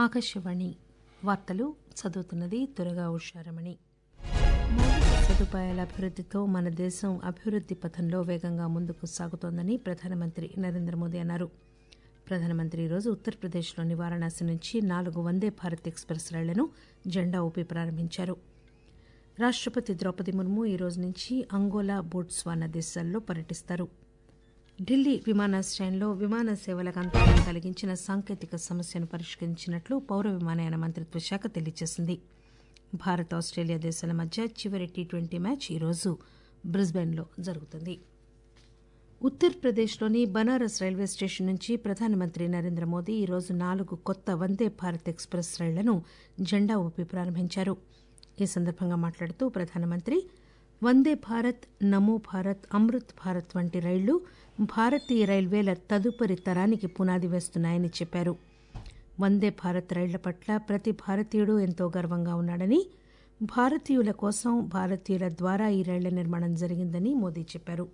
ఆకాశవాణి వార్తలు చదువుతున్నది తురగా ఉషారమణి మౌలిక సదుపాయాల అభివృద్దితో మన దేశం అభివృద్ది పథంలో వేగంగా ముందుకు సాగుతోందని ప్రధానమంత్రి నరేంద్ర మోదీ అన్నారు ప్రధానమంత్రి ఈరోజు ఉత్తరప్రదేశ్లోని వారణాసి నుంచి నాలుగు వందే భారత్ ఎక్స్ప్రెస్ రైళ్లను జెండా ఊపి ప్రారంభించారు రాష్టపతి ద్రౌపది ముర్ము ఈ రోజు నుంచి అంగోలా బోట్స్వానా దేశాల్లో పర్యటిస్తారు ఢిల్లీ విమానాశ్రయంలో విమాన సేవలకు అంతరాయం కలిగించిన సాంకేతిక సమస్యను పరిష్కరించినట్లు పౌర విమానయాన మంత్రిత్వ శాఖ తెలియజేసింది భారత్ ఆస్టేలియా దేశాల మధ్య చివరి టీ ట్వంటీ మ్యాచ్ ఈరోజు బ్రిస్బెన్లో జరుగుతుంది ఉత్తరప్రదేశ్లోని బనారస్ రైల్వే స్టేషన్ నుంచి ప్రధానమంత్రి నరేంద్ర మోదీ ఈరోజు నాలుగు కొత్త వందే భారత్ ఎక్స్ప్రెస్ రైళ్లను జెండా ఊపి ప్రారంభించారు ఈ సందర్భంగా మాట్లాడుతూ ప్రధానమంత్రి వందే భారత్ నమో భారత్ అమృత్ భారత్ వంటి రైళ్లు భారతీయ రైల్వేల తదుపరి తరానికి పునాది వేస్తున్నాయని చెప్పారు వందే భారత్ రైళ్ల పట్ల ప్రతి భారతీయుడు ఎంతో గర్వంగా ఉన్నాడని భారతీయుల కోసం భారతీయుల ద్వారా ఈ రైళ్ల నిర్మాణం జరిగిందని మోదీ చెప్పారు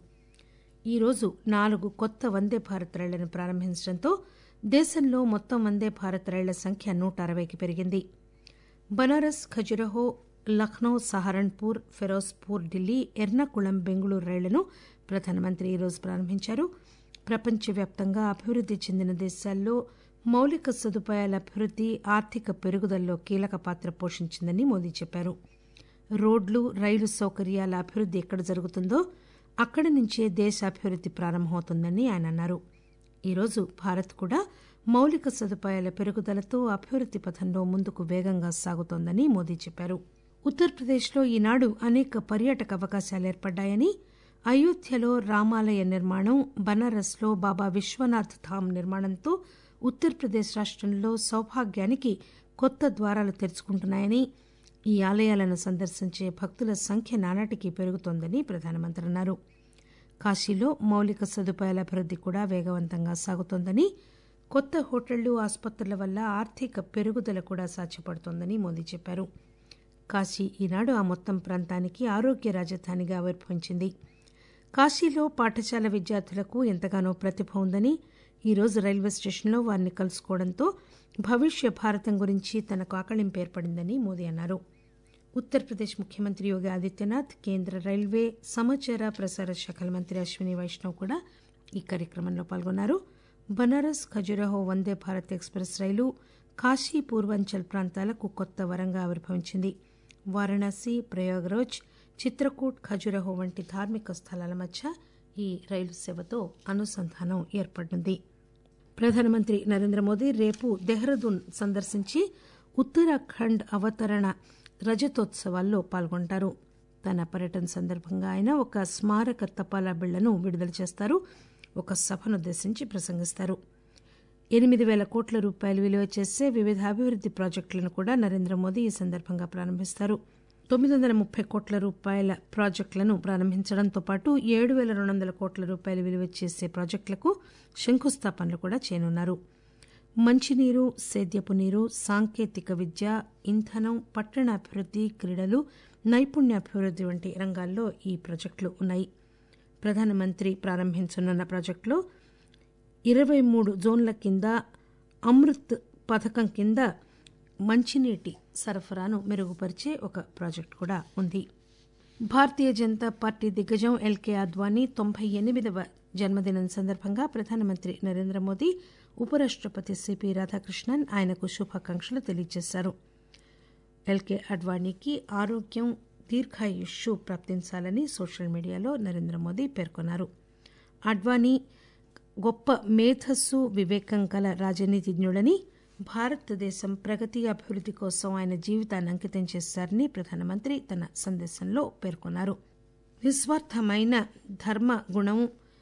ఈరోజు నాలుగు కొత్త వందే భారత్ రైళ్లను ప్రారంభించడంతో దేశంలో మొత్తం వందే భారత్ రైళ్ల సంఖ్య నూట అరవైకి పెరిగింది బనారస్ ఖజురహో లఖ్నో సహారన్పూర్ ఫిరోజ్పూర్ ఢిల్లీ ఎర్నాకుళం బెంగళూరు రైళ్లను ప్రధానమంత్రి ఈరోజు ప్రారంభించారు ప్రపంచవ్యాప్తంగా అభివృద్ది చెందిన దేశాల్లో మౌలిక సదుపాయాల అభివృద్ది ఆర్థిక పెరుగుదలలో కీలక పాత్ర పోషించిందని మోదీ చెప్పారు రోడ్లు రైలు సౌకర్యాల అభివృద్ది ఎక్కడ జరుగుతుందో అక్కడి నుంచే దేశ అభివృద్ది ప్రారంభమవుతుందని ఆయన అన్నారు ఈరోజు భారత్ కూడా మౌలిక సదుపాయాల పెరుగుదలతో అభివృద్ది పథంలో ముందుకు వేగంగా సాగుతోందని మోదీ చెప్పారు ఉత్తరప్రదేశ్లో ఈనాడు అనేక పర్యాటక అవకాశాలు ఏర్పడ్డాయని అయోధ్యలో రామాలయ నిర్మాణం బనారస్లో బాబా విశ్వనాథ్ ధామ్ నిర్మాణంతో ఉత్తరప్రదేశ్ రాష్టంలో సౌభాగ్యానికి కొత్త ద్వారాలు తెరుచుకుంటున్నాయని ఈ ఆలయాలను సందర్శించే భక్తుల సంఖ్య నానాటికి పెరుగుతోందని ప్రధానమంత్రి అన్నారు కాశీలో మౌలిక సదుపాయాల అభివృద్ది కూడా వేగవంతంగా సాగుతోందని కొత్త హోటళ్లు ఆసుపత్రుల వల్ల ఆర్థిక పెరుగుదల కూడా సాధ్యపడుతోందని మోదీ చెప్పారు కాశీ ఈనాడు ఆ మొత్తం ప్రాంతానికి ఆరోగ్య రాజధానిగా ఆవిర్భవించింది కాశీలో పాఠశాల విద్యార్థులకు ఎంతగానో ప్రతిభ ఉందని ఈరోజు రైల్వే స్టేషన్లో వారిని కలుసుకోవడంతో భవిష్య భారతం గురించి తనకు ఆకళింపు ఏర్పడిందని మోదీ అన్నారు ఉత్తరప్రదేశ్ ముఖ్యమంత్రి యోగి ఆదిత్యనాథ్ కేంద్ర రైల్వే సమాచార ప్రసార శాఖల మంత్రి అశ్విని వైష్ణవ్ కూడా ఈ కార్యక్రమంలో పాల్గొన్నారు బనారస్ ఖజురహో వందే భారత్ ఎక్స్ప్రెస్ రైలు కాశీ పూర్వాంచల్ ప్రాంతాలకు కొత్త వరంగా ఆవిర్భవించింది వారణాసి ప్రయాగ్రాజ్ చిత్రకూట్ ఖజురహో వంటి ధార్మిక స్థలాల మధ్య ఈ రైలు సేవతో అనుసంధానం ఏర్పడింది ప్రధానమంత్రి నరేంద్ర మోదీ రేపు దెహ్రాదూన్ సందర్శించి ఉత్తరాఖండ్ అవతరణ రజతోత్సవాల్లో పాల్గొంటారు తన పర్యటన సందర్భంగా ఆయన ఒక స్మారక తపాలా బిళ్లను విడుదల చేస్తారు ఒక సభనుద్దేశించి ప్రసంగిస్తారు ఎనిమిది పేల కోట్ల రూపాయలు విలువ చేసే వివిధ అభివృద్ది ప్రాజెక్టులను కూడా నరేంద్ర మోదీ ఈ సందర్భంగా ప్రారంభిస్తారు తొమ్మిది వందల ముప్పై కోట్ల రూపాయల ప్రాజెక్టులను ప్రారంభించడంతో పాటు ఏడు పేల రెండు వందల కోట్ల రూపాయలు విలువ చేసే ప్రాజెక్టులకు శంకుస్థాపనలు కూడా చేయనున్నారు మంచినీరు సేద్యపు నీరు సాంకేతిక విద్య ఇంధనం పట్టణాభివృద్ది క్రీడలు నైపుణ్యాభివృద్ది వంటి రంగాల్లో ఈ ప్రాజెక్టులు ఉన్నాయి ప్రధానమంత్రి ప్రారంభించనున్న ప్రాజెక్టులో ఇరవై మూడు జోన్ల కింద అమృత్ పథకం కింద మంచినీటి సరఫరాను మెరుగుపరిచే ఒక ప్రాజెక్టు కూడా ఉంది భారతీయ జనతా పార్టీ దిగ్గజం ఎల్కే అద్వానీ తొంభై ఎనిమిదవ జన్మదినం సందర్భంగా ప్రధానమంత్రి నరేంద్ర మోదీ ఉపరాష్టపతి సిపి రాధాకృష్ణన్ ఆయనకు శుభాకాంక్షలు తెలియజేశారు ఎల్కే అడ్వాణీకి ఆరోగ్యం దీర్ఘాయుష్యు ప్రాప్తించాలని సోషల్ మీడియాలో నరేంద్ర మోదీ పేర్కొన్నారు అడ్వానీ గొప్ప మేధస్సు వివేకం గల రాజనీతిజ్ఞుడని భారతదేశం ప్రగతి అభివృద్ది కోసం ఆయన జీవితాన్ని అంకితం చేశారని ప్రధానమంత్రి తన సందేశంలో పేర్కొన్నారు నిస్వార్థమైన ధర్మ గుణం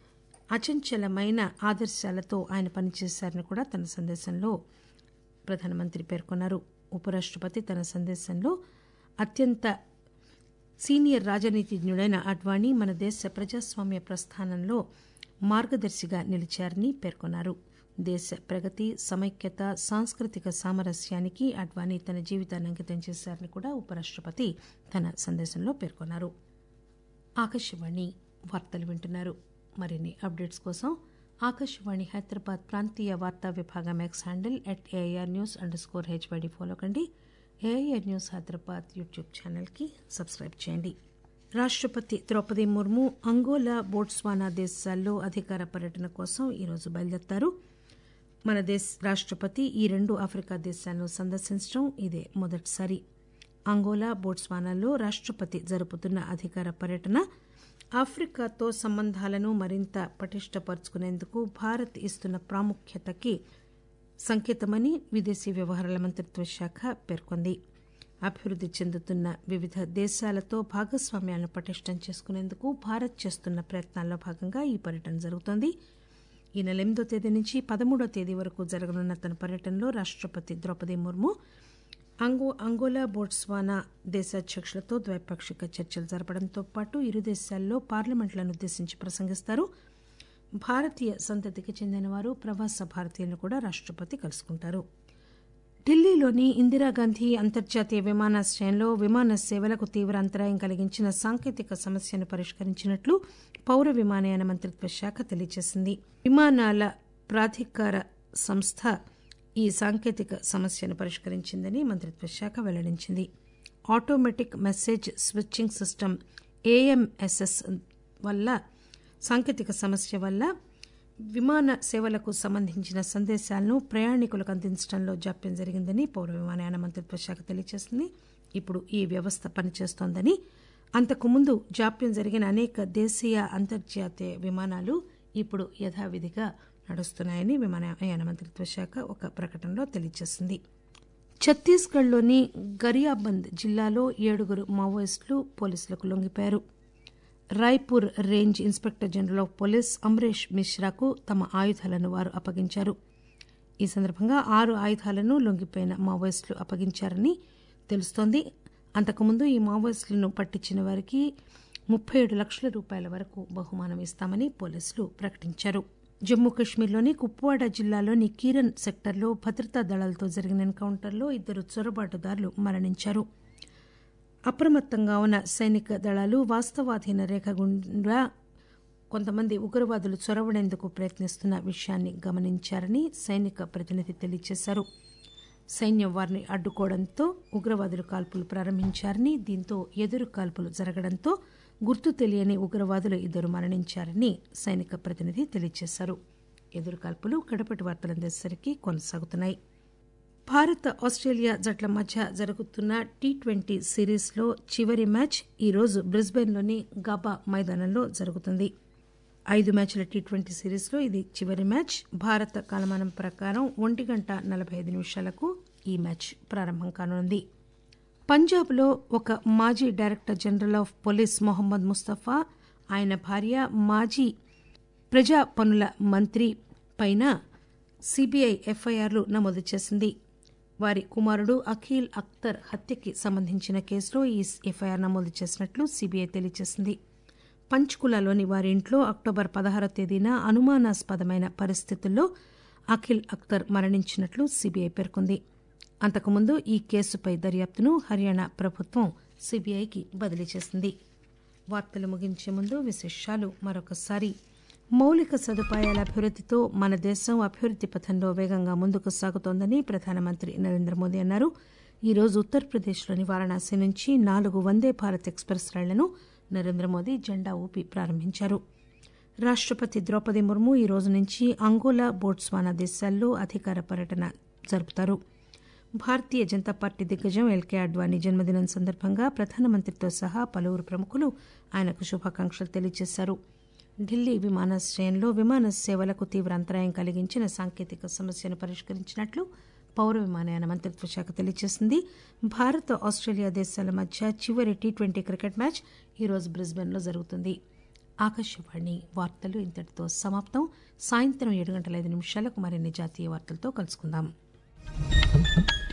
అచంచలమైన ఆదర్శాలతో ఆయన పనిచేశారని కూడా తన సందేశంలో ప్రధానమంత్రి పేర్కొన్నారు ఉపరాష్టపతి తన సందేశంలో అత్యంత సీనియర్ రాజనీతిజ్ఞుడైన అడ్వాణీ మన దేశ ప్రజాస్వామ్య ప్రస్థానంలో మార్గదర్శిగా నిలిచారని పేర్కొన్నారు దేశ ప్రగతి సమైక్యత సాంస్కృతిక సామరస్యానికి అడ్వాణీ తన జీవితాన్ని అంకితం చేశారని కూడా ఉపరాష్టపతి తన సందేశంలో పేర్కొన్నారు ఆకాశవాణి వార్తలు వింటున్నారు మరిన్ని అప్డేట్స్ కోసం ఆకాశవాణి హైదరాబాద్ ప్రాంతీయ వార్తా విభాగం X handle at AIR news underscore H Y D follow కండి ఏఐఆర్ న్యూస్ హైదరాబాద్ యూట్యూబ్ ఛానల్కి సబ్స్క్రైబ్ చేయండి రాష్టపతి ద్రౌపది ముర్ము అంగోలా బోట్స్వానా దేశాల్లో అధికార పర్యటన కోసం ఈరోజు బయలుదేరతారు మన దేశ రాష్టపతి ఈ రెండు ఆఫ్రికా దేశాలను సందర్శించడం ఇదే మొదటిసారి అంగోలా బోట్స్వానాలో రాష్టపతి జరుపుతున్న అధికార పర్యటన ఆఫ్రికాతో సంబంధాలను మరింత పటిష్టపరుచుకునేందుకు భారత్ ఇస్తున్న ప్రాముఖ్యతకి సంకేతమని విదేశీ వ్యవహారాల మంత్రిత్వ శాఖ పేర్కొంది అభివృద్ది చెందుతున్న వివిధ దేశాలతో భాగస్వామ్యాలను పటిష్టం చేసుకునేందుకు భారత్ చేస్తున్న ప్రయత్నాల్లో భాగంగా ఈ పర్యటన జరుగుతోంది ఈ నెల ఎనిమిదో తేదీ నుంచి పదమూడో తేదీ వరకు జరగనున్న తన పర్యటనలో రాష్టపతి ద్రౌపది ముర్ము అంగో అంగోలా బోట్స్వానా దేశాధ్యక్షులతో ద్వైపాక్షిక చర్చలు జరపడంతో పాటు ఇరు దేశాల్లో పార్లమెంట్లను ఉద్దేశించి ప్రసంగిస్తారు భారతీయ సంతతికి చెందిన వారు ప్రవాస భారతీయులను కూడా రాష్టపతి కలుసుకుంటారు ఢిల్లీలోని ఇందిరాగాంధీ అంతర్జాతీయ విమానాశ్రయంలో విమాన సేవలకు తీవ్ర అంతరాయం కలిగించిన సాంకేతిక సమస్యను పరిష్కరించినట్లు పౌర విమానయాన మంత్రిత్వ శాఖ తెలియజేసింది విమానాల ప్రాధికార సంస్థ ఈ సాంకేతిక సమస్యను పరిష్కరించిందని మంత్రిత్వ శాఖ వెల్లడించింది automatic message switching system AMSS వల్ల సాంకేతిక సమస్య వల్ల విమాన సేవలకు సంబంధించిన సందేశాలను ప్రయాణికులకు అందించడంలో జాప్యం జరిగిందని పౌర విమానయాన మంత్రిత్వ శాఖ తెలియజేసింది ఇప్పుడు ఈ వ్యవస్థ పనిచేస్తోందని అంతకుముందు జాప్యం జరిగిన అనేక దేశీయ అంతర్జాతీయ విమానాలు ఇప్పుడు యథావిధిగా నడుస్తున్నాయని విమానయాన మంత్రిత్వ శాఖ ఒక ప్రకటనలో తెలియజేసింది ఛత్తీస్గఢ్లోని గరియాబంద్ జిల్లాలో ఏడుగురు మావోయిస్టులు పోలీసులకు లొంగిపోయారు Raipur range inspector general of police Amaresh మిశ్రాకు తమ ఆయుధాలను వారు అప్పగించారు ఈ సందర్భంగా ఆరు ఆయుధాలను లొంగిపోయిన మావోయిస్టులు అప్పగించారని తెలుస్తోంది అంతకుముందు ఈ మావోయిస్టులను పట్టించిన వారికి ముప్పై ఏడు లక్షల రూపాయల వరకు బహుమానం ఇస్తామని పోలీసులు ప్రకటించారు జమ్మూ కశ్మీర్లోని కుప్వాడ జిల్లాలోని కీరన్ సెక్టర్లో భద్రతా దళాలతో జరిగిన ఎన్కౌంటర్లో ఇద్దరు చొరబాటుదారులు మరణించారు అప్రమత్తంగా ఉన్న సైనిక దళాలు వాస్తవాధీన రేఖ గుండా కొంతమంది ఉగ్రవాదులు చొరవడేందుకు ప్రయత్నిస్తున్న విషయాన్ని గమనించారని సైనిక ప్రతినిధి తెలియజేశారు సైన్యం వారిని అడ్డుకోవడంతో ఉగ్రవాదులు కాల్పులు ప్రారంభించారని దీంతో ఎదురు కాల్పులు జరగడంతో గుర్తు తెలియని ఉగ్రవాదులు ఇద్దరు మరణించారని సైనిక ప్రతినిధి తెలియజేశారు ఎదురు కాల్పులు కడపటి వార్తలందేసరికి కొనసాగుతున్నాయి భారత్ ఆస్ట్రేలియా జట్ల మధ్య జరుగుతున్న టీ ట్వంటీ సిరీస్లో చివరి మ్యాచ్ ఈరోజు బ్రిస్బెన్లోని గాబా మైదానంలో జరుగుతుంది ఐదు మ్యాచ్ల టీ ట్వంటీ సిరీస్లో ఇది చివరి మ్యాచ్ భారత కాలమానం ప్రకారం ఒంటి గంట నలభై ఐదు నిమిషాలకు ఈ మ్యాచ్ ప్రారంభం కానుంది పంజాబ్లో ఒక మాజీ director general of police Mohammad Mustafa ఆయన భార్య మాజీ ప్రజా పనుల మంత్రి పైన సిబిఐ ఎఫ్ఐఆర్లు నమోదు చేసింది వారి కుమారుడు అఖిల్ అఖ్తర్ హత్యకి సంబంధించిన కేసులో ఈ ఎఫ్ఐఆర్ నమోదు చేసినట్లు సిబిఐ తెలియజేసింది పంచ్కులాలోని వారి ఇంట్లో అక్టోబర్ పదహారో తేదీన అనుమానాస్పదమైన పరిస్థితుల్లో అఖిల్ అఖ్తర్ మరణించినట్లు సిబిఐ పేర్కొంది అంతకుముందు ఈ కేసుపై దర్యాప్తును హర్యానా ప్రభుత్వం సిబిఐకి బదిలీ చేసింది వార్తలు ముగించే ముందు విశేషాలు మరొకసారి మౌలిక సదుపాయాల అభివృద్దితో మన దేశం అభివృద్ది పథంలో వేగంగా ముందుకు సాగుతోందని ప్రధానమంత్రి నరేంద్ర మోదీ అన్నారు ఈరోజు ఉత్తరప్రదేశ్లోని వారణాసి నుంచి నాలుగు వందే భారత్ ఎక్స్ప్రెస్ రైళ్లను నరేంద్ర మోదీ జెండా ఊపి ప్రారంభించారు రాష్టపతి ద్రౌపది ముర్ము ఈ రోజు నుంచి అంగోలా బోట్స్వానా దేశాల్లో అధికార పర్యటన జరుపుతారు భారతీయ జనతా పార్టీ దిగ్గజం ఎల్కే అడ్వాణి జన్మదినం సందర్భంగా ప్రధానమంత్రితో సహా పలువురు ప్రముఖులు ఆయనకు శుభాకాంక్షలు తెలియజేశారు ఢిల్లీ విమానాశ్రయంలో విమాన సేవలకు తీవ్ర అంతరాయం కలిగించిన సాంకేతిక సమస్యను పరిష్కరించినట్లు పౌర విమానయాన మంత్రిత్వ శాఖ తెలియజేసింది భారత్ ఆస్ట్రేలియా దేశాల మధ్య చివరి టీ ట్వంటీ క్రికెట్ మ్యాచ్ ఈరోజు బ్రిస్బెన్లో జరుగుతుంది ఆకాశవాణి వార్తలు ఇంతటితో సమాప్తం సాయంత్రం ఏడు గంటల ఐదు నిమిషాలకు మరిన్ని జాతీయ వార్తలతో కలుసుకుందాం